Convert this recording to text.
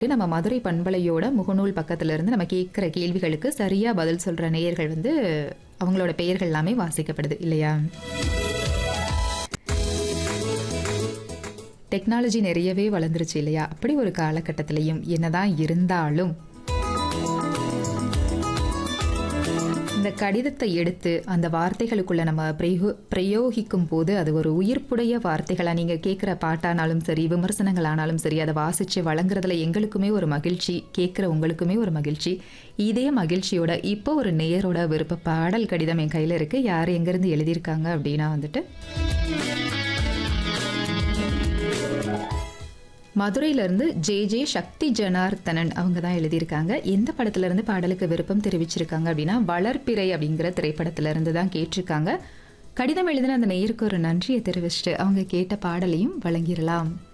நம்ம மதுரை பண்பலையோட முகநூல் பக்கத்துல இருந்து நம்ம கேட்குற கேள்விகளுக்கு சரியா பதில் சொல்ற நேயர்கள் வந்து அவங்களோட பெயர்கள் எல்லாமே வாசிக்கப்படுது இல்லையா டெக்னாலஜி நிறையவே வளர்ந்துருச்சு இல்லையா அப்படி ஒரு காலகட்டத்திலையும் என்னதான் இருந்தாலும் இந்த கடிதத்தை எடுத்து அந்த வார்த்தைகளுக்குள்ள நம்ம பிரயோ பிரயோகிக்கும் போது அது ஒரு உயிர்ப்புடைய வார்த்தைகளா நீங்க கேட்குற பாட்டானாலும் சரி விமர்சனங்கள் ஆனாலும் சரி அதை வாசிச்சு வழங்குறதுல எங்களுக்குமே ஒரு மகிழ்ச்சி கேட்குற உங்களுக்குமே ஒரு மகிழ்ச்சி இதே மகிழ்ச்சியோட இப்போ ஒரு நேயரோட விருப்ப பாடல் கடிதம் என் கையில இருக்கு யார் எங்கிருந்து எழுதியிருக்காங்க அப்படின்னா வந்துட்டு மதுரையிலேருந்து ஜே ஜே சக்தி ஜனார்த்தனன் அவங்க தான் எழுதியிருக்காங்க எந்த படத்துல இருந்து பாடலுக்கு விருப்பம் தெரிவிச்சிருக்காங்க அப்படின்னா வளர்ப்பிறை அப்படிங்கிற திரைப்படத்துல இருந்து தான் கேட்டிருக்காங்க கடிதம் எழுதின அந்த நேயருக்கு ஒரு நன்றியை தெரிவிச்சுட்டு அவங்க கேட்ட பாடலையும் வழங்கிடலாம்